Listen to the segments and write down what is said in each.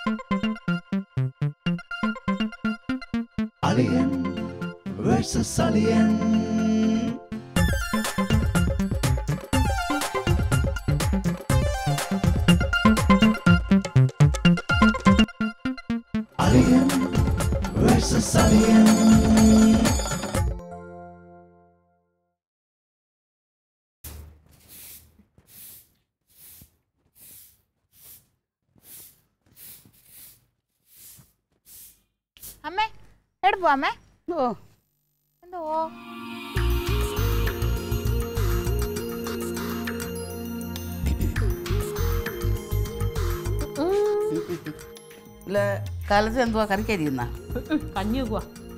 Alien versus Alien. Alien versus Alien. അമ്മേ എവിടെ പോവാ അമ്മേ ഓ എന്തോ ഇല്ല കാലത്ത് എന്തുവാ കറിക്കരിയുന്ന കഞ്ഞി വെക്കുവാ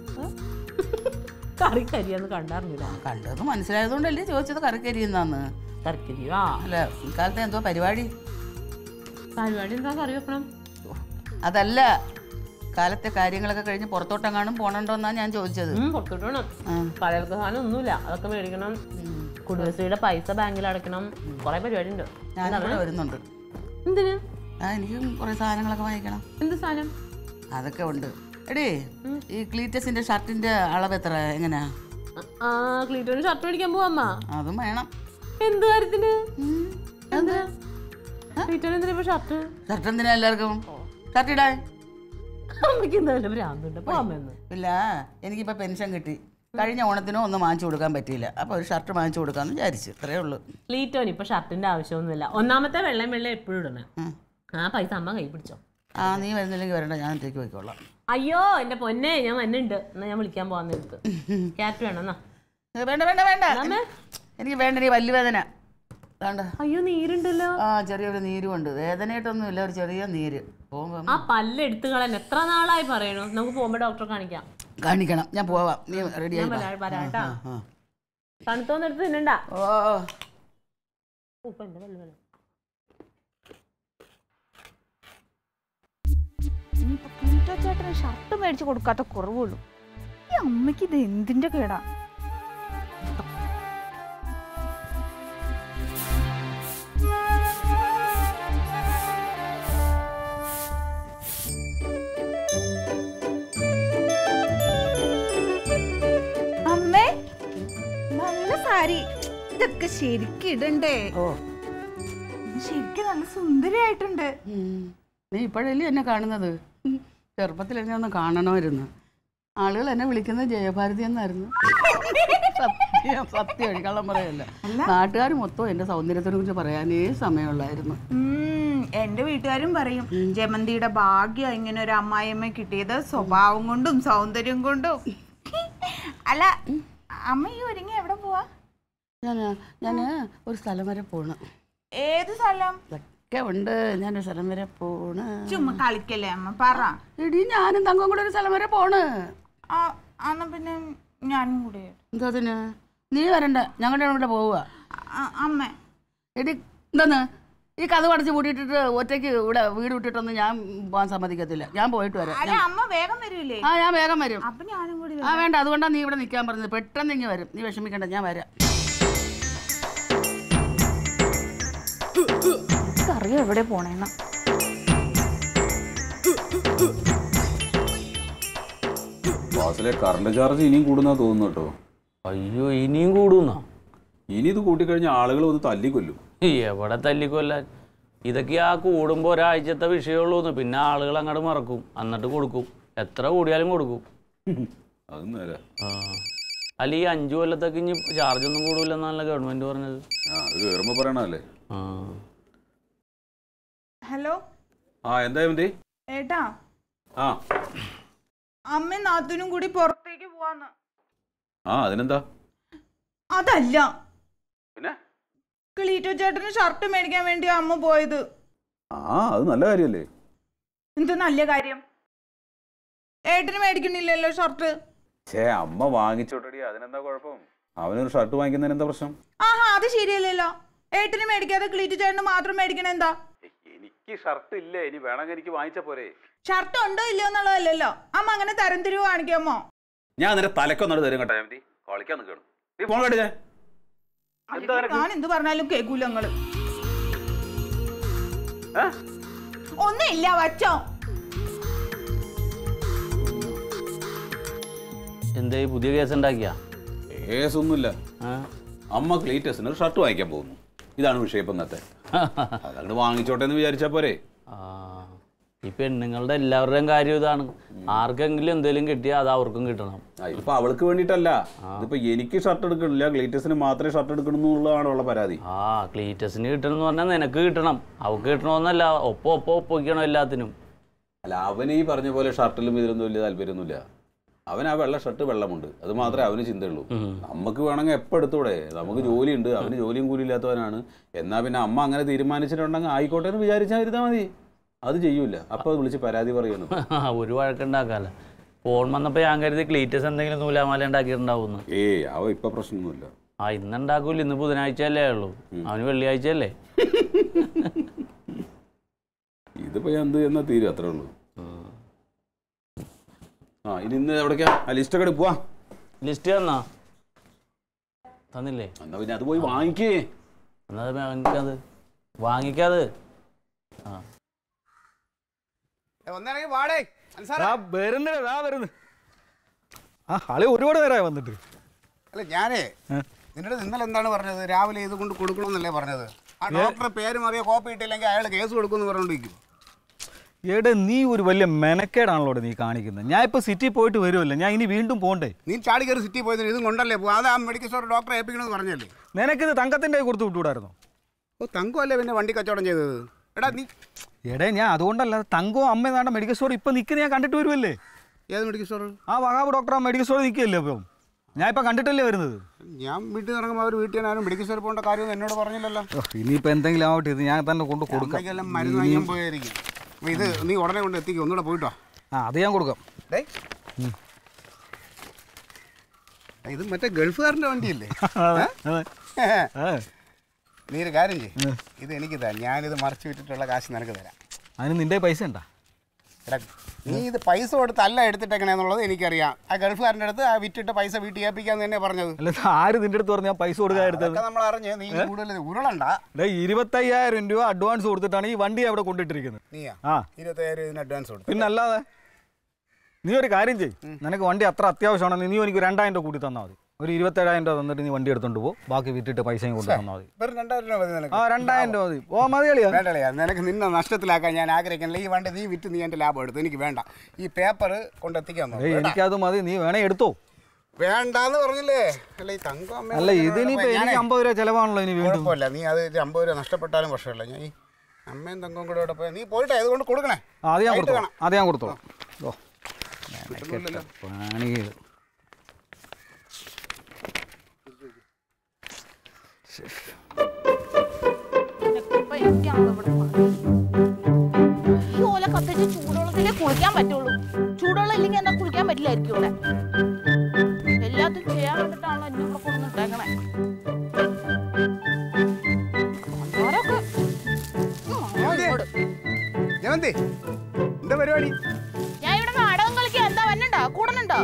കറി കരിയാന്ന് കണ്ടറിഞ്ഞില്ല കണ്ടത് മനസ്സിലായതുകൊണ്ടല്ലേ ചോദിച്ചത് കറിക്കരിയുന്നാന്ന് കറിക്കരി ആ അല്ല ഇക്കാലത്ത് എന്തോ പരിപാടി പരിപാടി എന്താ കറി വെക്കണം അതല്ല കാലത്തെ കാര്യങ്ങളൊക്കെ കഴിഞ്ഞ് പുറത്തോട്ടെങ്ങാനും പോണണ്ടോന്നാ ഞാൻ ചോദിച്ചത് ഉം, പുറത്തോട്ട് വേണം ആ. പലചരക്ക് സാധനം ഒന്നുമില്ല അതൊക്കെ മേടിക്കണം കുടുംബശ്രീയുടെ പൈസ ബാങ്കിൽ അടയ്ക്കണം കുറെ പരിപാടി ഉണ്ട് ഞാനിവിടെ വരുന്നുണ്ട് എന്തിന് ആ എനിക്കും കുറെ സാധനങ്ങളൊക്കെ വാങ്ങിക്കണം എന്ത് സാധനം അതൊക്കെ ഉണ്ട് എടീ ഈ ക്ലീറ്റസിന്റെ ഷർട്ടിന്റെ അളവ് എത്ര എങ്ങനെയാ ആ ക്ലീറ്റോന് ഷർട്ട് മേടിക്കാൻ പോവാമ്മ അതും വേണം എന്ത് കാര്യത്തിന് എന്ത് ക്ലീറ്റോന് എന്തിനാ ഇപ്പൊ ഷർട്ട് ഷർട്ട് എന്തിനാ എല്ലാവർക്കും ഷർട്ട് ഇടാൻ അമ്മയ്ക്ക് എന്തായാലും ഭ്രാന്തുണ്ട് പോവാമെന്ന് ഇല്ല എനിക്കിപ്പോൾ പെൻഷൻ കിട്ടി കഴിഞ്ഞ ഓണത്തിനും ഒന്നും വാങ്ങിച്ചു കൊടുക്കാൻ പറ്റിയില്ല അപ്പോൾ ഒരു ഷർട്ട് വാങ്ങിച്ചു കൊടുക്കാമെന്ന് വിചാരിച്ചു ഇത്രയേ ഉള്ളൂ ക്ലീറ്റോന് ഇപ്പൊ ഷർട്ടിന്റെ ആവശ്യമൊന്നുമില്ല ഒന്നാമത്തെ വെള്ളം വെള്ളം എപ്പോഴും ഇടണേ ഉം. ആ പൈസ അമ്മ കൈ പിടിച്ചോ ആ നീ വരുന്നില്ലെങ്കിൽ വരണ്ട ഞാൻ ഒറ്റയ്ക്ക് പോയിക്കോളാം അയ്യോ എന്റെ പൊന്നെ ഞാൻ വന്നുണ്ട് എന്നാ ഞാൻ വിളിക്കാൻ പോവാൻ നേരത്ത് ക്യാറ്റ് വേണം എന്നാ ഏ, വേണ്ട വേണ്ട വേണ്ട അമ്മേ. എനിക്ക് വേണ്ട നീ വല്യ വേദന വേണ്ട അയ്യോ നീരുണ്ടല്ലോ ആ ചെറിയൊരു നീരുമുണ്ട് വേദനയായിട്ടൊന്നും ഇല്ല ഒരു ചെറിയ നീര് പോകുമ്പോൾ ആ പല്ല് എടുത്തു കളയാൻ എത്ര നാളായി പറയണു നമുക്ക് പോകുമ്പോ ഡോക്ടറെ കാണിക്കാം കാണിക്കണം ഞാൻ പോവാം നീ റെഡി ആയി ഞാൻ വാ. വരാ- വരാട്ടാ ആ, ആ. തണുത്തോന്ന് എടുത്ത് തിന്നണ്ട ഓ ഓ. ഉപ്പ് എന്റെ പല്ല് വേണം ഇനിയിപ്പോ ക്ലീറ്റോ ചേട്ടന് ഷർട്ട് മേടിച്ച് കൊടുക്കാത്ത കുറവുള്ളൂ ഈ അമ്മയ്ക്ക് ഇത് എന്തിന്റെ കേടാ അമ്മേ നല്ല സാരി ഇതൊക്കെ ശരിക്കും ഇടണ്ടേ ഓ ശരിക്കും നല്ല സുന്ദരിയായിട്ടുണ്ട് ഉം. നീ ഇപ്പോഴല്ലേ എന്നെ കാണുന്നത് ഉം. ചെറുപ്പത്തിൽ എന്നെ ഒന്ന് കാണണമായിരുന്നു ആളുകൾ എന്നെ വിളിക്കുന്നത് ജയഭാരതി എന്നായിരുന്നു സത്യം സത്യം കള്ളം പറയല്ല നാട്ടുകാർ മൊത്തം എൻ്റെ സൗന്ദര്യത്തിനെ കുറിച്ച് പറയാനേ സമയമുള്ളായിരുന്നു ഉം, എന്റെ വീട്ടുകാരും പറയും ജമന്തിയുടെ ഭാഗ്യം ഇങ്ങനെ ഒരു അമ്മായിയമ്മ കിട്ടിയത് സ്വഭാവം കൊണ്ടും സൗന്ദര്യം കൊണ്ടും അല്ല അമ്മ ഈ ഒരുങ്ങി എവിടെ പോവാ ഞാൻ ഞാൻ ഒരു സ്ഥലം വരെ പോണ് ഏത് സ്ഥലം ഇതൊക്കെ ഉണ്ട് ഞാനൊരു സ്ഥലം വരെ പോണ് ചുമ്മാ കളിക്കല്ലേ അമ്മ പറ എടി ഞാനും തങ്കം കൂടെ ഒരു സ്ഥലം വരെ പോണ് ആ, എന്നാ പിന്നെ ഞാനും കൂടെ എന്താ അതിന് നീ വരണ്ട ഞങ്ങളുടെ കൂടെ പോവുക ആ, അമ്മ എടി എന്താന്ന് ഈ കഥ അടച്ച് പൂട്ടിയിട്ടിട്ട് ഒറ്റയ്ക്ക് ഇവിടെ വീട് വിട്ടിട്ടൊന്നും ഞാൻ പോകാൻ സമ്മതിക്കത്തില്ല ഞാൻ പോയിട്ട് വരാം അല്ല അമ്മ വേഗം വരൂലേ ആ ഞാൻ വേഗം വരും അപ്പൊ ഞാനും കൂടി ആ വേണ്ട അതുകൊണ്ടാണ് നീ ഇവിടെ നിൽക്കാൻ പറഞ്ഞത് പെട്ടെന്ന് ഇങ്ങ് വരും നീ വിഷമിക്കണ്ട ഞാൻ വരാം അറിയോ എവിടെ പോണേന്ന് ക്ലാസ്സിലെ കറണ്ട് ചാർജ് ഇനിയും കൂടുന്നാ തോന്നുന്നു കേട്ടോ അയ്യോ ഇനിയും കൂടുന്നോ ഇനി ഇത് കൂട്ടിക്കഴിഞ്ഞാൽ ആളുകൾ ഒന്ന് തല്ലിക്കൊല്ലും എവിടെ തല്ലിക്കൊല്ലാൻ ഇതൊക്കെ ആ കൂടുമ്പോൾ ഒരാഴ്ചത്തെ വിഷയമുള്ളൂന്ന് പിന്നെ ആളുകൾ അങ്ങോട്ട് മറക്കും എന്നിട്ട് കൊടുക്കും എത്ര കൂടിയാലും കൊടുക്കും അതും നേരെ ആ അല്ല ഈ അഞ്ചു കൊല്ലത്തേക്ക് ഇനി ചാർജ് ഒന്നും കൂടില്ലെന്നാണല്ലോ ഗവൺമെന്റ് പറഞ്ഞത് ആ അത് കയറുമ്പോൾ പറയണല്ലേ ആ ഹലോ ആ എന്താ മതി ഏട്ടാ ആ അമ്മ നാത്തൂനും കൂടി പുറത്തേക്ക് പോവാന്ന് ആ അതിനെന്താ അതല്ല പിന്നെ ക്ലീറ്റോ ചേട്ടന് ഷർട്ട് മേടിക്കാൻ വേണ്ടി അമ്മ പോയത് ആ അത് നല്ല കാര്യമല്ലേ എന്ത് നല്ല കാര്യം ഏട്ടന് മേടിക്കണില്ലല്ലോ ഷർട്ട് ഛേ അമ്മ വാങ്ങിച്ചോട്ടടി അതിനെന്താ കുഴപ്പം അവനൊരു ഷർട്ട് വാങ്ങിക്കുന്നതിന് എന്താ പ്രശ്നം ആഹാ അത് ശരിയല്ലല്ലോ ഏട്ടന് മേടിക്കാതെ ക്ലീറ്റോ ചേട്ടന് മാത്രം മേടിക്കണ എന്താ എനിക്ക് ഷർട്ട് ഇല്ലേ ഇനി വേണമെങ്കിൽ എനിക്ക് വാങ്ങിച്ച പോരെ ഷർട്ട് ഉണ്ടോ ഇല്ലയോ എന്നുള്ളതല്ലല്ലോ അമ്മ അങ്ങനെ തരംതിരിവ് കാണിക്കാമോ ഞാൻ നിന്റെ തലക്കൊന്നോട് തരും കേട്ടോ മതി കളിക്കാൻ നിൽക്കണം നീ ഫോൺ കണ്ടില്ലേ എന്താ നിനക്ക്? ഞാൻ എന്ത് പറഞ്ഞാലും കേൾക്കൂല നിങ്ങള് ഏ? ഒന്നുമില്ല വച്ചോ എന്തേ പുതിയ കേസ് ഉണ്ടാക്കിയാ കേസൊന്നുമില്ല ആ? അമ്മ ക്ലീറ്റസിന് ഒരു ഷർട്ട് വാങ്ങിക്കാൻ പോകുന്നു ഇതാണ് വിഷയം ഇപ്പം ഇന്നത്തെ അതങ്ങോട്ട് വാങ്ങിച്ചോട്ടെ എന്ന് വിചാരിച്ചാ പോരെ ആ ഈ പെണ്ണുങ്ങളുടെ എല്ലാവരുടെയും കാര്യം ഇതാണ് ആർക്കെങ്കിലും എന്തെങ്കിലും കിട്ടിയാൽ അത് അവർക്കും കിട്ടണം ആ, ഇപ്പൊ അവൾക്ക് വേണ്ടിയിട്ടല്ല ഇതിപ്പോ എനിക്ക് ഷർട്ട് എടുക്കണില്ല ക്ലീറ്റസിന് മാത്രമേ ഷർട്ട് എടുക്കണമെന്നുള്ളതാണ് ഉള്ള പരാതി ആ ക്ലീറ്റസിന് കിട്ടണം എന്ന് പറഞ്ഞാൽ നിനക്ക് കിട്ടണം അവൾക്ക് കിട്ടണമെന്നല്ല ഒപ്പം ഒപ്പം ഒപ്പിക്കണം എല്ലാത്തിനും അല്ല അവന് ഈ പറഞ്ഞ പോലെ ഷർട്ടിലും ഇതിലൊന്നും വലിയ താല്പര്യമൊന്നുമില്ല അവൻ ആ വെള്ള ഷർട്ട് വെള്ളമുണ്ട് അത് മാത്രമേ അവന് ചിന്തയുള്ളൂ നമുക്ക് വേണമെങ്കിൽ എപ്പോൾ എടുത്തൂടെ നമുക്ക് ജോലിയുണ്ട് അവന് ജോലിയും കൂലി ഇല്ലാത്തവനാണ് എന്നാ പിന്നെ അമ്മ അങ്ങനെ തീരുമാനിച്ചിട്ടുണ്ടെങ്കിൽ ആയിക്കോട്ടെ എന്ന് വിചാരിച്ചാൽ ഇരുന്നാൽ മതി അത് ചെയ്യൂല അപ്പൊ അത് വിളിച്ച് പരാതി പറയണം ഒരു വഴക്കുണ്ടാക്കാല്ല ഫോൺ വന്നപ്പോൾ ഞാൻ കരുതി ക്ലീറ്റസ് എന്തെങ്കിലും നൂലാമാല ഉണ്ടാക്കിയിട്ടുണ്ടാവുമെന്ന് ഏയ് അവ ഇപ്പൊ പ്രശ്നമൊന്നുമില്ല ആ ഇന്ന് ഉണ്ടാക്കൂല ഇന്ന് ബുധനാഴ്ച അല്ലേ ഉള്ളൂ അവന് വെള്ളിയാഴ്ച അല്ലേ ഇതിപ്പോ ഞാൻ എന്ത് എന്നാ തീരും അത്രേ ഉള്ളൂ ആ ഇനി ഇന്ന് എവിടേക്കാ ആ ലിസ്റ്റ് ഒക്കെ പോവാ ലിസ്റ്റ് തന്നാ തന്നില്ലേ എന്നാ പിന്നെ അത് പോയി വാങ്ങിക്കേ എന്നാ അത് വാങ്ങിക്കാത് വാങ്ങിക്കാത് ആ ഒന്നിറങ്ങി പാടേ ആ വരുന്നില്ല ദാ വരുന്നു ആ ആള് ഒരുപാട് നേരമായി വന്നിട്ട് അല്ല ഞാനേ നിന്നോട് ഇന്നലെ എന്താണ് പറഞ്ഞത് രാവിലെ ഇത് കൊണ്ട് കൊടുക്കണമെന്നല്ലേ പറഞ്ഞത് ആ ഡോക്ടറെ പേര് മാറിയ കോപ്പി ഇട്ടില്ലെങ്കിൽ അയാൾ കേസ് കൊടുക്കുമെന്ന് പറഞ്ഞോണ്ടിരിക്കും എടെ നീ ഒരു വലിയ മെനക്കേടാണല്ലോ നീ കാണിക്കുന്നത് ഞാൻ ഇപ്പൊ സിറ്റി പോയിട്ട് വരുമല്ലോ ഞാൻ ഇനി വീണ്ടും പോണ്ടേ നീ ചാടി കയറി സിറ്റി പോയത് ഇതും കൊണ്ടല്ലേ പോകും അത് ആ മെഡിക്കൽ സ്റ്റോർ ഡോക്ടറെ ഏൽപ്പിക്കണമെന്ന് പറഞ്ഞല്ലേ നിനക്കിത് തങ്കത്തിന്റെ കൈ കൊടുത്ത് വിട്ടുകൂടായിരുന്നോ ഓ തങ്കമല്ലേ പിന്നെ വണ്ടി കച്ചവടം ചെയ്തത് എടാ നീ എടേ ഞാൻ അതുകൊണ്ടല്ല തങ്കവും അമ്മയും നാണ്ട മെഡിക്കൽ സ്റ്റോർ ഇപ്പൊ നിൽക്കുന്ന ഞാൻ കണ്ടിട്ട് വരുമല്ലേ ഏത് മെഡിക്കൽ സ്റ്റോർ ആ വകാബ് ഡോക്ടർ ആ മെഡിക്കൽ സ്റ്റോറിൽ നിൽക്കുകയല്ലേ അപ്പം ഞാൻ ഇപ്പൊ കണ്ടിട്ടല്ലേ വരുന്നത് ഞാൻ വീട്ടിൽ നിന്ന് ഇറങ്ങുമ്പോൾ അവർ വീട്ടിൽ നിന്ന് ആരും മെഡിക്കൽ സ്റ്റോറിൽ പോകേണ്ട കാര്യമൊന്നും എന്നോട് പറഞ്ഞില്ലല്ലോ ഓ, ഇനിയിപ്പോ എന്തെങ്കിലും ആവട്ടെ ഇത് ഞാൻ തന്നെ കൊണ്ട് കൊടുക്കാം അമ്മയ്ക്കെല്ലാം മരുന്ന് വാങ്ങിക്കാൻ പോയായിരിക്കും അപ്പോൾ ഇത് നീ ഉടനെ കൊണ്ട് എത്തിക്കും ഒന്നുകൂടെ പോയിട്ടോ ആ അത് ഞാൻ കൊടുക്കാം ഡേ ഇത് മറ്റേ ഗൾഫുകാരൻ്റെ വണ്ടിയല്ലേ അതെ, അതെ. ആ, നീ ഒരു കാര്യം ചെയ്യ് ഇത് എനിക്ക് തരാം ഞാനിത് മറച്ചു വിട്ടിട്ടുള്ള കാശ് നിനക്ക് തരാം അതിന് നിന്റെ പൈസ ഉണ്ടാ എടാ നീ ഇത് പൈസ കൊടുത്തല്ല എടുത്തിട്ടെങ്ങനെയാന്നുള്ളത് എനിക്കറിയാം ആ ഗൾഫുകാരൻ്റെ അടുത്ത് ആ വിറ്റിട്ട് പൈസ വീട്ടിൽ ഏൽപ്പിക്കാന്ന് തന്നെ പറഞ്ഞത് അല്ല ഇത് ആര് നിന്റെ അടുത്ത് പറഞ്ഞാൽ പൈസ കൊടുക്കാൻ എടുത്തത് അതൊക്കെ നമ്മൾ അറിഞ്ഞ് നീ കൂടുതൽ ഉരുളണ്ട ഡേ ഇരുപത്തയ്യായിരം രൂപ അഡ്വാൻസ് കൊടുത്തിട്ടാണ് ഈ വണ്ടി അവിടെ കൊണ്ടിട്ടിരിക്കുന്നത് നീയാ ആ ഇരുപത്തയ്യായിരം ഇതിന് അഡ്വാൻസ് കൊടുത്തു പിന്നെ അല്ലാതെ നീ ഒരു കാര്യം ചെയ്യ് നിനക്ക് വണ്ടി അത്ര അത്യാവശ്യമാണെങ്കിൽ നീ എനിക്ക് രണ്ടായിരം രൂപ കൂടി തന്നാൽ മതി ഒരു ഇരുപത്തേഴായിരം രൂപ തന്നിട്ട് നീ വണ്ടി എടുത്തോണ്ട് പോ ബാക്കി വിറ്റിട്ട് പൈസയും കൊണ്ട് തന്നാൽ മതി വെറും രണ്ടായിരം രൂപ മതി നിനക്ക് ആ രണ്ടായിരം രൂപ മതി ഓ മതി കളിയാ വേണ്ടല്ലേ നിനക്ക് നിന്നെ നഷ്ടത്തിലാക്കാൻ ഞാൻ ആഗ്രഹിക്കുന്നില്ല ഈ വണ്ടി നീ വിറ്റ് നീ എൻ്റെ ലാഭം എടുത്തു എനിക്ക് വേണ്ട ഈ പേപ്പർ കൊണ്ടെത്തിക്കാൻ നോക്ക് ഏയ് കേട്ടാ. എനിക്കത് മതി നീ വേണേ എടുത്തോ വേണ്ടാന്ന് പറഞ്ഞില്ലേ അല്ല ഈ തങ്കം അമ്മ അല്ല ഇതിനിപ്പോ എനിക്ക് അമ്പത് രൂപ ചെലവാണല്ലോ ഇനി വീണ്ടും കുഴപ്പമില്ല നീ അത് ഒരു അമ്പത് രൂപ നഷ്ടപ്പെട്ടാലും പ്രശ്നമില്ല ഞാൻ ഈ അമ്മയും തങ്കവും കൂടെ ഇവിടെ പോയി നീ പോയിട്ട് അതുകൊണ്ട് കൊടുക്കണേ ആ, അത് ഞാൻ വൈകിട്ട് കൊടുത്തോളാം അത് ഞാൻ കൊടുത്തോളാം ഓ കിട്ടുന്നില്ലല്ലോ. പണി ചെയ്ത് ഇപ്പൊ എനിക്കാണല്ലോ ഇവിടെ പണി. ഈ ഓല കത്തിച്ച് ചൂടുവെള്ളത്തിലേ കുളിക്കാൻ പറ്റുള്ളൂ ചൂടുവെള്ളം ഇല്ലെങ്കിൽ എന്നാ കുളിക്കാൻ പറ്റില്ലായിരിക്കും ഇവിടെ എല്ലാത്തിനും ചെയ്യാൻ വേണ്ടിട്ടാണല്ലോ എന്നെ ഇവിടെ കൊണ്ടുവന്നിട്ടേക്കണേ ആരൊക്കെ ഉം, ആ, ഇങ്ങോട്ട്. ജയന്തി എന്താ പരിപാടി ഞാൻ ഇവിടെ നാടകം കളിക്കാൻ എന്താ വന്നുണ്ടോ കൂടുന്നുണ്ടോ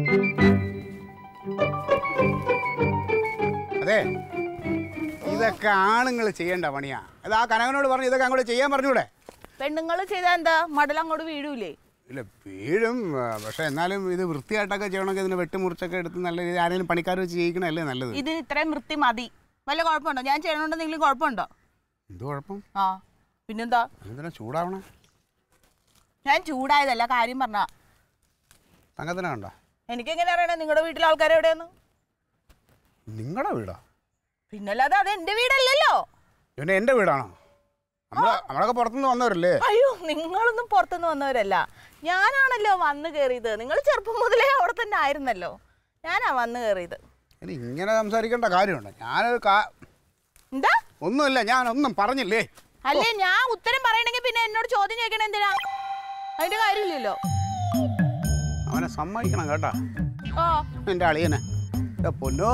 അതെ ഇതൊക്കെ ആണുങ്ങൾ ചെയ്യേണ്ട പണിയാ അത് ആ കനകനോട് പറഞ്ഞു ഇതൊക്കെ അങ്ങോട്ട് ചെയ്യാൻ പറഞ്ഞൂടെ പെണ്ണുങ്ങൾ ചെയ്താൽ എന്താ മടലങ്ങോട്ട് വീഴൂലേ ഇല്ല വീഴും ആ, പക്ഷെ എന്നാലും ഇത് വൃത്തിയായിട്ടൊക്കെ ചെയ്യണമെങ്കിൽ ഇതിന് വെട്ടിമുറിച്ചൊക്കെ എടുത്ത് നല്ല രീതിയിൽ ആരെങ്കിലും പണിക്കാർ വെച്ച് ചെയ്യിക്കണല്ലേ നല്ലത് ഇതിന് ഇത്രയും വൃത്തി മതി വല്ല കുഴപ്പമുണ്ടോ ഞാൻ ചെയ്യണോണ്ടെന്തെങ്കിലും കുഴപ്പമുണ്ടോ എന്ത് കുഴപ്പം ആ പിന്നെന്താ എന്തിനാ ചൂടാവണേ ഞാൻ ചൂടായതല്ല കാര്യം പറഞ്ഞ തങ്കത്തിനെ കണ്ടോ എനിക്കെങ്ങനെ അറിയണേ നിങ്ങളുടെ വീട്ടിലെ ആൾക്കാർ എവിടെയെന്ന് നിങ്ങളുടെ വീടാ പിന്നല്ലാതെ അത് എന്റെ വീടല്ലല്ലോ പിന്നെ എൻ്റെ വീടാണോ നമ്മളെ നമ്മളൊക്കെ പുറത്തുനിന്ന് വന്നവരല്ലേ അയ്യോ നിങ്ങളൊന്നും പുറത്തുനിന്ന് വന്നവരല്ല ഞാനാണല്ലോ വന്ന് കയറിയത് നിങ്ങൾ ചെറുപ്പം മുതലേ അവിടെ തന്നെ ആയിരുന്നല്ലോ ഞാനാ വന്ന് കയറിയത് ഇനി ഇങ്ങനെ സംസാരിക്കേണ്ട കാര്യമുണ്ട് ഞാനൊരു കാ എന്താ ഒന്നുമില്ല ഞാനൊന്നും പറഞ്ഞില്ലേ അല്ലേ ഞാൻ ഉത്തരം പറയണെങ്കിൽ പിന്നെ എന്നോട് ചോദ്യം ചോദിക്കണ എന്തിനാ അതിന്റെ കാര്യമില്ലല്ലോ അവനെ സമ്മതിക്കണം കേട്ടാ ഓ എൻ്റെ അളിയനെ എൻ്റെ പൊന്നോ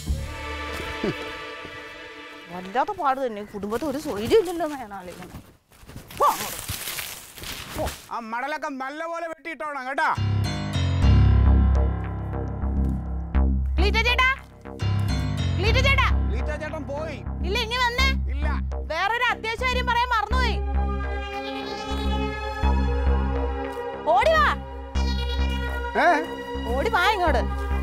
വല്ലാത്ത പാട് തന്നെ കുടുംബത്തിൽ ഒരു സ്വൈര്യം ഇല്ലല്ലോ ഞാൻ ആലോചിക്കുന്നത് പോ അങ്ങോട്ട്. ആ മടലൊക്കെ നല്ലപോലെ വെട്ടിയിട്ടോണം കേട്ടാ ക്ലീറ്റ ചേട്ടാ ക്ലീറ്റ ചേട്ടാ ലീറ്റ ചേട്ടൻ പോയി ഇല്ല ഇനി വന്നേ ഇല്ല വേറൊരു അത്യാവശ്യ കാര്യം പറയാൻ മറന്നുപോയി ഓടി വാ ഏ ഓടി വാ ഇങ്ങോട്ട്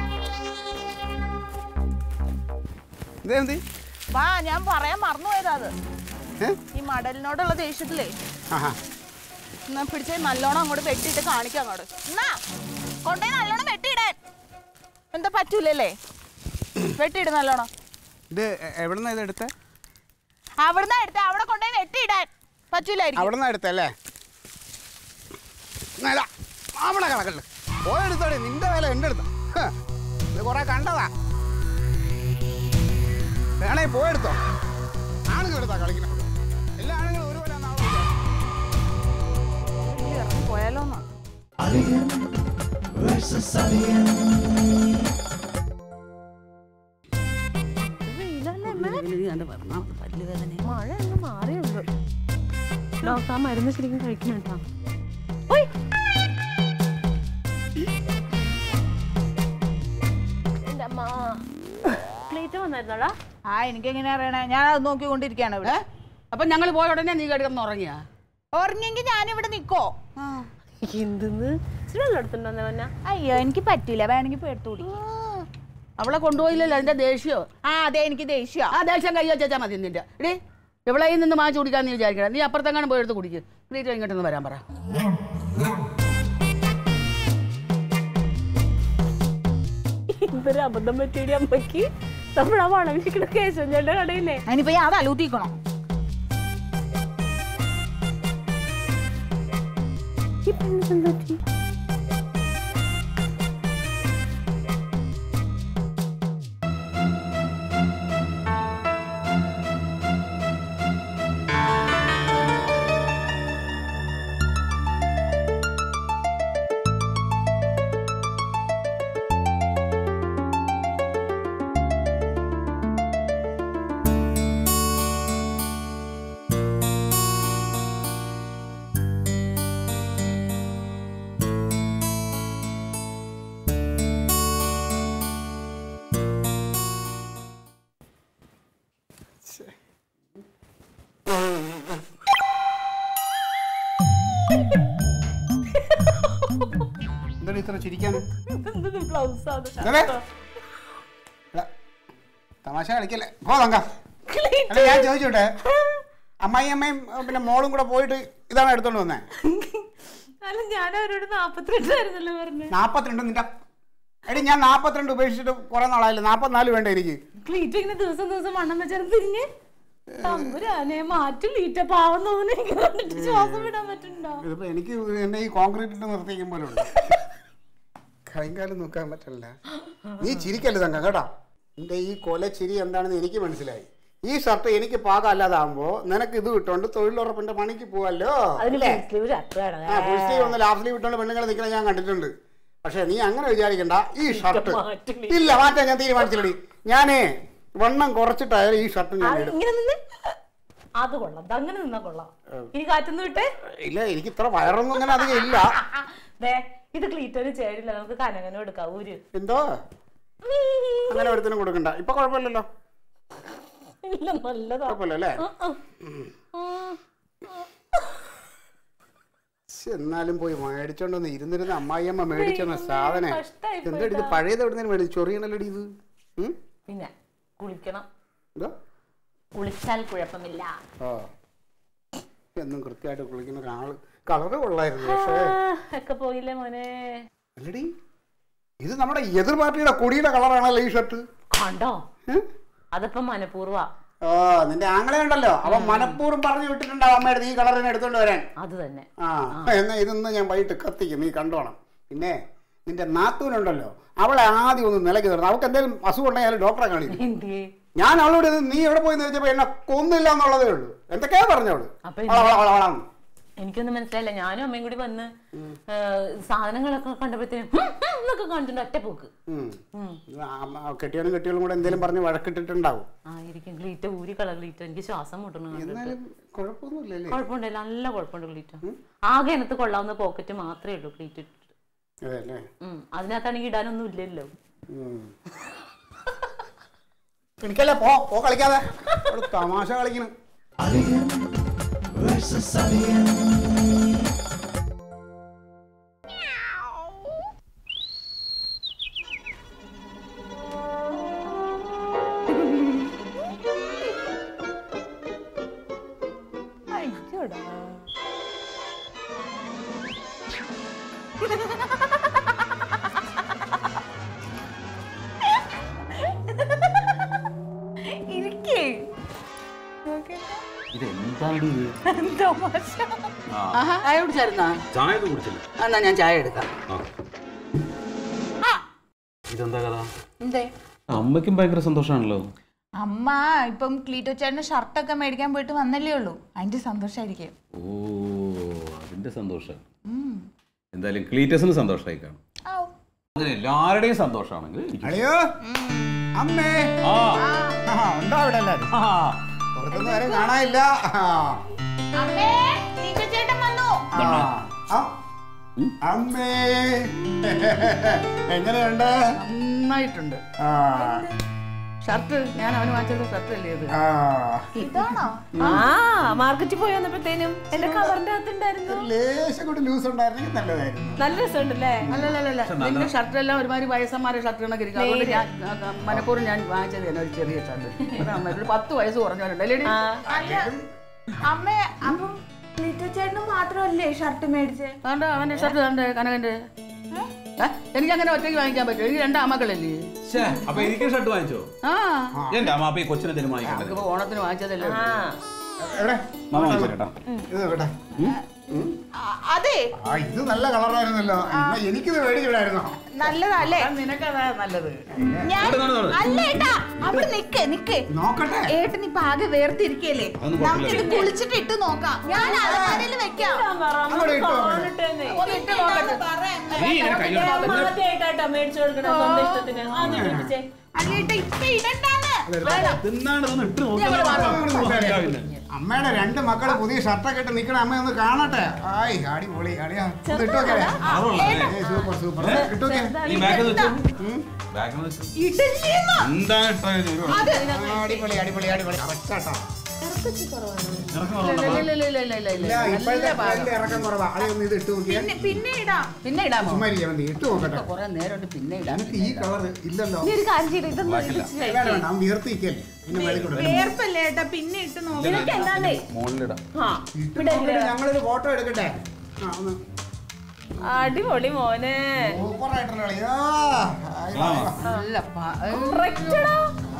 ഇതെന്ത് വാ ഞാൻ പറയാൻ മറന്നുപോയതാ അത് ഏ? ഈ മടലിനോടുള്ള ദേഷ്യത്തിലേ ആഹാ എന്നാ പിടിച്ച് നല്ലോണം അങ്ങോട്ട് വെട്ടിയിട്ട് കാണിക്കാം അങ്ങോട്ട് എന്നാ കൊണ്ടേ നല്ലോണം വെട്ടിയിടാൻ എന്താ പറ്റൂലല്ലേ വെട്ടിയിട് നല്ലോണം ഇത് എ- എവിടുന്നാ ഇത് എടുത്തേ അവിടുന്ന് എടുത്ത അവിടെ കൊണ്ടേ വെട്ടിയിടാൻ പറ്റൂലായിരിക്കും അവിടുന്ന് എടുത്തല്ലേ എന്നാ ഇതാ, അവിടെ കിടക്കല്ലേ പോയെടുത്തോടെ നിന്റെ വില എൻ്റെ അടുത്ത ഇത് കുറെ കണ്ടതാ വേണേ പോയെടുത്തോ ആണുങ്ങൾ എടുത്താ കളിക്കണം എല്ലാ ആണുങ്ങളും ഒരുപോലെ ഇറങ്ങി പോയാലോന്നാ Alien versus Alien. മഴ അങ്ങ് മാറിയുള്ളൂ ഡോക്ടർ ആ മരുന്ന് ശരിക്കും കഴിക്കുന്നുണ്ടോ എന്റെ അമ്മ പ്ലേറ്റ് വന്നായിരുന്നോടാ ആ എനിക്ക് എങ്ങനെ അറിയണേ ഞാൻ അത് നോക്കിക്കൊണ്ടിരിക്കുകയാണ് ഇവിടെ അപ്പൊ ഞങ്ങൾ പോയ ഉടനെ നീ കിടന്ന് ഉറങ്ങിയാ ഉറങ്ങിയെങ്കിൽ ഞാനിവിടെ നിക്കോ എന്തെന്ന് ഇച്ചിരി വെള്ളം എടുത്തിട്ടുണ്ടോ വന്ന അയ്യോ എനിക്ക് പറ്റില്ല വേണമെങ്കിൽ പോയി എടുത്തുകൂടി അവളെ കൊണ്ടുപോയില്ലല്ലോ അതിന്റെ ദേഷ്യോ ആ അതെ എനിക്ക് ദേഷ്യ ആ ദേഷ്യം കൈ വെച്ചാൽ മതി നിന്റെ എടീ എവിടെ നിന്ന് മാച്ച് കുടിക്കാൻ നീ വിചാരിക്കണം നീ അപ്പുറത്തെങ്ങാനും പോയി എടുത്ത് കുടിക്ക് ക്രീറ്റ് ഇങ്ങോട്ടൊന്ന് വരാൻ പറ എന്തൊരു അബദ്ധം പറ്റിയ അമ്മക്ക് നമ്മൾ ആ വളം വിൽക്കുന്ന കേശവന്റെ കടയില്ലേ അതിനിപ്പോ ഞാൻ അത് അലൂത്തിക്കണോ ഈ പെണ്ണിന് എന്ത് പറ്റി എന്താണ് ഇത്ര ചിരിക്കാൻ ബ്ലൗസ് ആണ് തമാശ കളിക്കല്ലേ പോ തങ്ക അല്ല ഞാൻ ചോദിച്ചോട്ടെ അമ്മായി അമ്മയും പിന്നെ മോളും കൂടെ പോയിട്ട് ഇതാണ് എടുത്തോണ്ട് വന്നേ അല്ല ഞാൻ അവരോട് നാപ്പത്തിരണ്ടായിരുന്നല്ലോ പറഞ്ഞു നാപ്പത്തിരണ്ട് നിന്റെ എടി ഞാൻ നാപ്പത്തിരണ്ട് ഉപേക്ഷിച്ചിട്ട് കുറെ നാളായില്ലേ നാപ്പത്തിനാല് വേണ്ട എനിക്ക് ക്ലീറ്റ് ഇങ്ങനെ ദിവസം ദിവസം വണ്ണം വെച്ചാൽ തിരിഞ്ഞ് തമ്പുരാനെ മാറ്റി ലീറ്റ പാവം തോന്നുന്നു എനിക്ക് കണ്ടിട്ട് ശ്വാസം വിടാൻ പറ്റുന്നുണ്ടോ ഇതിപ്പോ എനിക്ക് എന്നെ ഈ കോൺക്രീറ്റ് ഇട്ട് നിർത്തിക്കും പോലെ ഉണ്ട് കൈകാലം നോക്കാൻ പറ്റില്ല നീ ചിരിക്കല്ലേ തങ്ക കേട്ടാ നിന്റെ ഈ കൊല ചിരി എന്താണെന്ന് എനിക്ക് മനസ്സിലായി ഈ ഷർട്ട് എനിക്ക് പാകമല്ലാതാകുമ്പോ നിനക്ക് ഇത് വിട്ടോണ്ട് തൊഴിലുറപ്പിന്റെ പണിക്ക് പോവല്ലോ അതിന് അല്ലേ ഫുൾ സ്ലീവ് ഷർട്ടാണ് ആ ഫുൾ സ്ലീവ് ഒന്ന് ലാസ്റ്റ് സ്ലീവ് ഇട്ടോണ്ട് പെണ്ണുങ്ങളെ നിൽക്കണ ഞാൻ കണ്ടിട്ടുണ്ട് പക്ഷെ നീ അങ്ങനെ വിചാരിക്കണ്ട ഈ ഷർട്ട് മാറ്റില്ല. ഇല്ല മാറ്റാൻ ഞാൻ തീരുമാനിച്ചില്ലടി ഞാനേ വണ്ണം കുറച്ചിട്ടായാലും ഈ ഷർട്ട് ഞാൻ ഇടും ഇങ്ങനെ നിന്ന് അത് കൊള്ളാം ദാ അങ്ങനെ നിന്നാ കൊള്ളാം ഇനി കാറ്റൊന്നും വിട്ടേ ഇല്ല എനിക്ക് ഇത്ര വയറൊന്നും അങ്ങനെ അധികം ഇല്ല ദേ ഇത് ക്ലീറ്റോന് ചേരില്ല നമുക്ക് കനകനും എടുക്കാം ഊര് എന്തോ അങ്ങനെ ഒരുത്തിനും കൊടുക്കണ്ട ഇപ്പൊ കുഴപ്പമില്ലല്ലോ ഇല്ല നല്ലതാ കുഴപ്പമില്ല അല്ലേ ശ്ശെ, എന്നാലും പോയി മേടിച്ചോണ്ടൊന്ന് ഇരുന്നിരുന്ന അമ്മായിയമ്മ മേടിച്ചെന്ന സാധനം കഷ്ടായി എന്താ ഇത് പഴയത് എവിടെ നിന്ന് മേടിച്ചു ചൊറിയണല്ലോടി ഇത് ഉം? പിന്നെ കുളിക്കണം എന്തോ കുളിച്ചാൽ കുഴപ്പമില്ല ആ എന്നും കൃത്യമായിട്ട് കുളിക്കുന്ന ഒരാള് കളറ് കൊള്ളായിരുന്നു പക്ഷേ ആ, ഒക്കെ പോയില്ലേ മോനെ അല്ലടി ഇത് നമ്മുടെ എതിർ പാർട്ടിയുടെ കൊടിയുടെ കളറാണല്ലോ ഈ ഷർട്ട് കണ്ടോ ഏ? അതിപ്പോ മനഃപൂർവ്വ ഓ നിന്റെ ആങ്ങളെ ഉണ്ടല്ലോ അവൻ മനഃപൂർവ്വം പറഞ്ഞു വിട്ടിട്ടുണ്ടാവും അമ്മയുടെ ഈ കളറിനെ എടുത്തോണ്ട് വരാൻ അത് തന്നെ ആ എന്നാ ഇതൊന്ന് ഞാൻ വൈകിട്ട് കത്തിക്കും നീ കണ്ടോണം പിന്നെ നിന്റെ നാത്തൂനുണ്ടല്ലോ അവളെ ആദ്യം ഒന്ന് നിലയ്ക്ക് തരണം അവൾക്ക് എന്തെങ്കിലും അസുഖം ഉണ്ടെങ്കിൽ ഡോക്ടറെ കാണിക്കും എന്തിയേ ഞാൻ അവളോട് ഇത് നീ എവിടെ പോയി ചോദിച്ചപ്പോ എന്നെ കൊന്നില്ല എന്നുള്ളതേ ഉള്ളൂ എന്തൊക്കെയാ പറഞ്ഞോളൂ അപ്പൊ വളവളവളാന്ന് എനിക്കൊന്നും മനസ്സിലായില്ല ഞാനും അമ്മയും കൂടി വന്ന് ഏ, സാധനങ്ങളൊക്കെ കണ്ടപ്പോഴത്തേനും ഹും, ഹും എന്നൊക്കെ കാണിച്ചിട്ടുണ്ട് ഒറ്റ പോക്ക് ഉം. ഉം. ഇത് ആ- ആ കെട്ടിയവനും കെട്ടിയവളും കൂടെ എന്തെങ്കിലും പറഞ്ഞ് വഴക്കിട്ടിട്ടുണ്ടാവും ആയിരിക്കും ഗ്ലീറ്റ ഊരി കളർ ഗ്ലീറ്റ എനിക്ക് ശ്വാസം മുട്ടണു കണ്ടിട്ട്. എന്നാലും കുഴപ്പമൊന്നുമില്ലല്ലേ കുഴപ്പമുണ്ടല്ലോ നല്ല കുഴപ്പമുണ്ട് ഗ്ലീറ്റ ആകെ എനിക്ക് കൊള്ളാവുന്ന പോക്കറ്റ് മാത്രമേ ഉള്ളൂ ഗ്ലീറ്റ് ഇട്ടിട്ട് അതെ അല്ലേ ഉം. അതിനകത്താണെങ്കിൽ ഇടാനൊന്നും ഇല്ലല്ലോ ഉം. എനിക്കല്ലേ പോ പോ കളിക്കാതെ അവിടെ തമാശ കളിക്കണം Alien versus Alien. ഇരിക്കേ ഇത് എന്താണ് ഇത് തമാശ ആഹാ ചായ കുടിച്ചായിരുന്നാ ചായ ഒന്നും കുടിച്ചില്ല എന്നാ ഞാൻ ചായ എടുക്കാം ആ ഇതെന്താ കഥ എന്തേ അമ്മയ്ക്കും ഭയങ്കര സന്തോഷമാണല്ലോ അമ്മ ഇപ്പം ക്ലീറ്റോ ചേട്ടന് ഷർട്ടൊക്കെ മേടിക്കാൻ പോയിട്ട് വന്നല്ലേ ഉള്ളൂ അതിന്റെ സന്തോഷമായിരിക്കും ഓ അതിന്റെ സന്തോഷം എന്തായാലും ക്ലീറ്റസിന് സന്തോഷമായി കാണും അങ്ങനെ എല്ലാവരുടെയും സന്തോഷമാണെങ്കിൽ എനിക്ക് അളിയോ അമ്മേ ആ ആ ഉണ്ടോ അവിടെ എല്ലാരും ആ. പുറത്തൊന്നും ആരും കാണാനില്ല ആ. അമ്മേ ക്ലീറ്റോ ചേട്ടൻ വന്നു ആ. ആ. അമ്മേ എങ്ങനെയുണ്ട് നന്നായിട്ടുണ്ട് ആ. ഷർട്ട് ഞാൻ അവന് വാങ്ങിച്ചത് ഷർട്ട് അല്ലേ ഇത് ആ. ഇതാണോ ആ മാർക്കറ്റിൽ പോയി വന്നപ്പോഴത്തേനും എന്റെ കവറിന്റെ അകത്തുണ്ടായിരുന്നു ലേശം കൂടി ലൂസ് ഉണ്ടായിരുന്നെങ്കിൽ നല്ലതായിരുന്നു നല്ല രസമുണ്ടല്ലേ അല്ലല്ലല്ല നിന്റെ ഷർട്ട് എല്ലാം ഒരുമാതിരി വയസ്സന്മാരെ ഷർട്ട് കണക്ക് ഇരിക്കും അതുകൊണ്ട് ഞാൻ ആ, ആ, മനഃപൂർവ്വം ഞാൻ വാങ്ങിച്ചത് തന്നെ ഒരു ചെറിയ ഷർട്ട് ഒരു പത്ത് വയസ്സ് കുറഞ്ഞവരുണ്ട് അല്ലേ അമ്മേ അപ്പം ക്ലീറ്റോ ചേട്ടന് മാത്രമല്ലേ ഷർട്ട് മേടിച്ചേ അതുകൊണ്ട് അവന്റെ ഷർട്ട് കണ്ട് കനകന്റെ ഏ? എനിക്ക് അങ്ങനെ ഒറ്റയ്ക്ക് വാങ്ങിക്കാൻ പറ്റും എനിക്ക് രണ്ട് അമ്മക്കളല്ലേ ശ്ശേ, അപ്പൊ എനിക്ക് ഷർട്ട് വാങ്ങിച്ചോ ആ എന്റെ അമ്മ അപ്പൊ ഈ കൊച്ചിനെ എന്തെങ്കിലും വാങ്ങിക്കണ്ടേ നമുക്കിപ്പോ ഓണത്തിന് വാങ്ങിച്ചതല്ലേ ഉള്ളൂ. എവിടെ മാമ വാങ്ങിച്ചു കേട്ടാ ഇത് എവിടെ അ- അതെ ആ ഇത് നല്ല കളറായിരുന്നല്ലോ എന്നാ എനിക്കിത് മേടിച്ചിടായിരുന്നോ നല്ലതല്ലേ ആ, നിനക്കതാ നല്ലത് ഞാൻ അല്ല ഏട്ടാ അവിടെ നിക്ക് നിക്ക് നോക്കട്ടെ ഏട്ടൻ ഇപ്പൊ ആകെ വേർതിരിക്കല്ലേ അതൊന്നും നമുക്കിത് കുളിച്ചിട്ട് ഇട്ട് നോക്കാം ഞാൻ അലമാരയിൽ വെക്കാം അങ്ങോട്ട് ഇട്ടോ അങ്ങോട്ട്. ഒന്ന് ഇട്ട് നോക്കട്ടെ നീ ഇങ്ങനെ കൈയ്യോടെ ആദ്യമായിട്ടാട്ടോ മേടിച്ചു കൊടുക്കണ സ്വന്തം ഇഷ്ടത്തിന് ആദ്യം മേടിച്ചേ അല്ലേട്ടാ ഇപ്പൊ ഇടണ്ടാന്ന് തിന്നാണ് ഇതൊന്ന് ഇട്ട് അങ്ങോട്ട് നോക്കിയാലേ. നോക്കി അമ്മയുടെ രണ്ട് മക്കള് പുതിയ ഷർട്ടൊക്കെ ഇട്ട് നിക്കണ അമ്മ ഒന്ന് കാണട്ടെ ആയി അടിപൊളി അടിയാ ഇത് ഇട്ടോക്കെ സൂപ്പർ സൂപ്പർ ഇട്ടോക്കെ ഈ ബാഗ് വെച്ചു ബാഗ് വെച്ചു ഇടല്ലേന്ന് എന്താണ് ഇട്ടത് അടിപൊളി അടിപൊളി അടിപൊളി കറക്റ്റാട്ടോ ഇല്ല, ഇല്ല, ഇല്ല, ഇല്ല, ഇല്ല, ഇല്ല, ഇല്ല. ഇല്ല ഇപ്പോഴത്തെ നല്ല പാകം. നല്ല ഇറക്കം കുറവാ അളി ഒന്ന് ഇത് ഇട്ട് നോക്കിയേ പിന്നെ പിന്നെ ഇടാം പിന്നെ ഇടാമോ ചുമ്മാ ഇരിക്കാൻ മതി ഇട്ട് നോക്കട്ടെ കുറെ നേരം ഉണ്ട് പിന്നെ ഇടാം എനിക്ക് ഈ കളർ ഇല്ലല്ലോ നീ ഒരു കാര്യം ചെയ്ത് ഇതൊന്നും വേണ്ട വേണ്ട അവൻ വീർത്തിക്കല്ലേ പിന്നെ മേളിൽ കൊടുക്കണം വേർപ്പല്ലേ ഏട്ടാ പിന്നെ ഇട്ട് നോക്കാം നിനക്ക് എന്താന്നേ മുകളിലിടാം ആ ഇട്ട് നോക്കിയിട്ട് ഞങ്ങളൊരു ഫോട്ടോ എടുക്കട്ടെ ആ ഒന്ന് അടിപൊളി മോനെ സൂപ്പർ ആയിട്ടുള്ള കളിയാ നല്ല പാ- ഏ, കറക്റ്റടാ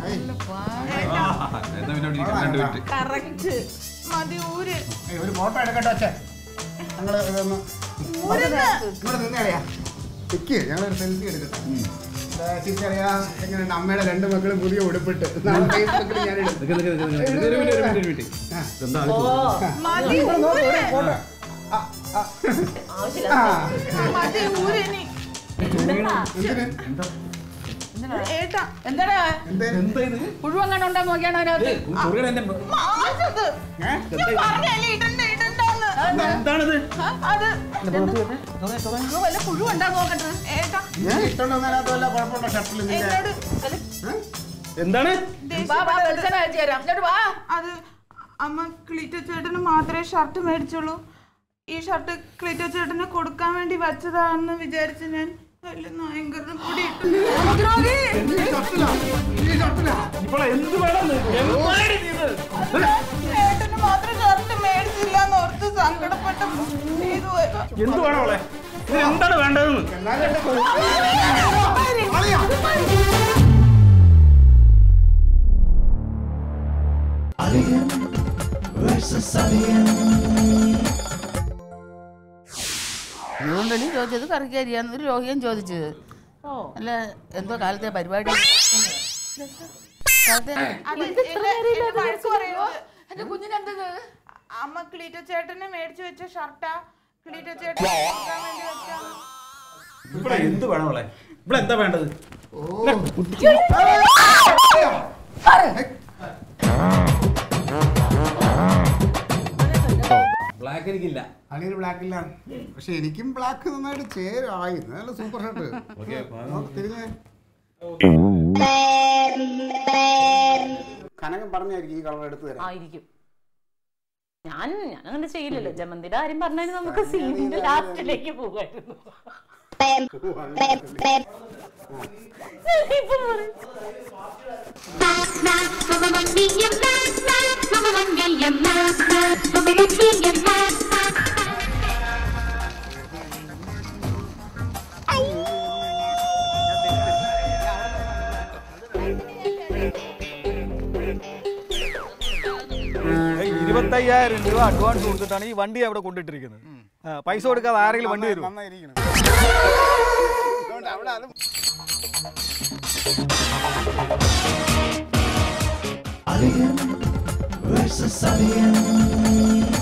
എന്നാ പിന്നെ അവിടെ ഇരിക്കാം, രണ്ട് മിനിറ്റ് കറക്റ്റ് മതി ഊര് ഒരു ഫോട്ടോ എടുക്കട്ടെ അച്ഛൻ ഞങ്ങള് ഇതൊന്ന് ഊരുന്ന് ഇങ്ങോട്ട് നിന്നറിയാ നിക്ക് ഞങ്ങളൊരു സെൽഫി എടുക്കട്ടെ ചിരിച്ചറിയാ എങ്ങനെയുണ്ട് അമ്മയുടെ രണ്ട് മക്കളും പുതിയ ഉടുപ്പിട്ട് നാളെ ഫേസ്ബുക്കിൽ ഞാൻ ഇടും നിക്ക് നിക്ക് നിക്ക് നിക്ക്. ഒരു മിനിറ്റ് ഒരു മിനിറ്റ് ഒരു മിനിറ്റ് ഇതെന്താ അത് ചോദിച്ചത്? മതി ഇവിടെ നോക്ക്, ഒരു ഫോട്ടോ ആ, ആ. ആവശ്യമില്ല ആ. മതി ഊര് ഇനി എന്തിന്? ഏട്ടാ എന്താടാ എന്ത്? എന്താ ഇത്? പുഴുവങ്ങനെ ഉണ്ടാ നോക്കിയാണ് അതിനകത്ത് ചൊറിയണ എന്റെ മാറ്റത് ഏ? ഞാൻ പറഞ്ഞല്ലേ ഇടണ്ട ഇടണ്ടെന്ന് എന്താണിത് ആ, അത് ഇത് വല്ല പുഴു ഉണ്ടാ നോക്കട്ടെ ഏട്ടാ നീ ഇട്ടോണ്ട് വന്നതിനകത്ത് വല്ല കുഴപ്പമുണ്ടോ ഷർട്ടിൽ നിന്റെ എന്നോട് എന്താണ് വാ, വാ, വെളിച്ചെണ്ണ അയച്ചു തരാം ഇങ്ങോട്ട് വാ അത് അമ്മ ക്ലീറ്റോ ചേട്ടന് മാത്രമേ ഷർട്ട് മേടിച്ചുള്ളൂ ഈ ഷർട്ട് ക്ലീറ്റോ ചേട്ടന് കൊടുക്കാൻ വേണ്ടി വച്ചതാണെന്ന് വിചാരിച്ച് ഞാൻ വലിയ നായങ്കറിനും കൂടി ഇട്ടു ഈ ഷർട്ടിലാ ഈ ഷർട്ടിലാ ഇപ്പോൾ എന്ത് വേണം ചേട്ടന് മാത്രം ഷർട്ട് മേടിച്ചില്ല എന്ന് ഓർത്ത് സങ്കടപ്പെട്ട് ചെയ്തു പോയതാ. എന്ത് വേണം അവളെ ഇത് എന്താണ് വേണ്ടതെന്ന് എന്നാലും എന്റെ കളിയാ. Alien versus Alien. അതുകൊണ്ടല്ലേ ചോദിച്ചത് കറിക്കരിയാന്ന് ഒരു രോഗിയും ചോദിച്ചത് അല്ല എന്തോ കാലത്തെ പരിപാടി കാലത്തെ അത് എന്നെ- എന്നെ വഴക്ക് പറയുന്നത് എന്റെ കുഞ്ഞിനെന്തത് അമ്മ ക്ലീറ്റോ ചേട്ടന് മേടിച്ചു വെച്ച ഷർട്ടാ ക്ലീറ്റോ ചേട്ടന് കൊടുക്കാൻ വേണ്ടി വെച്ചാ ഇവിടെ എന്ത് വേണം അവളെ ഇവിടെ എന്താ വേണ്ടത് ബ്ലാക്ക് എനിക്കില്ല അളിയൊരു ബ്ലാക്ക് ഇല്ല പക്ഷെ എനിക്കും ബ്ലാക്ക് നന്നായിട്ട് ചേരായി നല്ല സൂപ്പർ ഷർട്ട് തിരിഞ്ഞേ കനകം പറഞ്ഞായിരിക്കും ഈ കളർ എടുത്തു തരാം ആയിരിക്കും ഞാൻ ഞാൻ അങ്ങനെ ചെയ്യില്ലല്ലോ ജമന്തിയുടെ കാര്യം പറഞ്ഞാൽ നമുക്ക് സീനിന്റെ ലാസ്റ്റിലേക്ക് പോകായിരുന്നു ഇപ്പൊ പറയും. ഏയ്, ഇരുപത്തയ്യായിരം രൂപ അഡ്വാൻസ് കൊടുത്തിട്ടാണ് ഈ വണ്ടി അവിടെ കൊണ്ടിട്ടിരിക്കുന്നത് ആ, പൈസ കൊടുക്കാതെ ആരെങ്കിലും വണ്ടി തരുമോ നന്നായിരിക്കണം അതുകൊണ്ട് അവിടെ അത് Alien versus Alien.